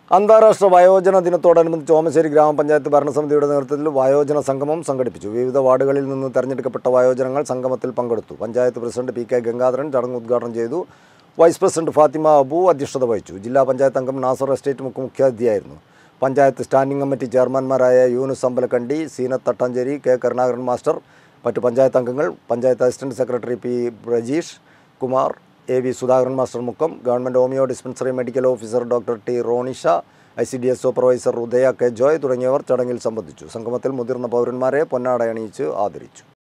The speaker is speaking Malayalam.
അന്താരാഷ്ട്ര വയോജന ദിനത്തോടനുബന്ധിച്ച് ഓമശ്ശേരി ഗ്രാമപഞ്ചായത്ത് ഭരണസമിതിയുടെ നേതൃത്വത്തിൽ വയോജന സംഗമം സംഘടിപ്പിച്ചു വിവിധ വാർഡുകളിൽ നിന്ന് തെരഞ്ഞെടുക്കപ്പെട്ട വയോജനങ്ങൾ സംഗമത്തിൽ പങ്കെടുത്തു panchayat president P K Gangadharan ചടങ്ങ് ഉദ്ഘാടനം ചെയ്തു വൈസ് പ്രസിഡന്റ് ഫാത്തിമ അബു അധ്യക്ഷത വഹിച്ചു ജില്ലാ പഞ്ചായത്ത് അംഗം നാസർ എസ്റ്റേറ്റ് മുഖ്യ മുഖ്യാതിഥിയായിരുന്നു പഞ്ചായത്ത് സ്റ്റാൻഡിംഗ് കമ്മിറ്റി ചെയർമാൻമാരായ യൂനുസ് അമ്പലക്കണ്ടി സീനത്ത് തട്ടാഞ്ചേരി കെ കരുണാകരൻ മാസ്റ്റർ മറ്റു പഞ്ചായത്ത് അംഗങ്ങൾ panchayat assistant secretary P Prajeesh Kumar A V Sudhakaran master Mukkam government homeo dispensary medical officer doctor T Ronisha I C D S supervisor Udaya K Joy തുടങ്ങിയവർ ചടങ്ങിൽ സംബന്ധിച്ചു സംഗമത്തിൽ മുതിർന്ന പൗരന്മാരെ പൊന്നാട അണിയിച്ച് ആദരിച്ചു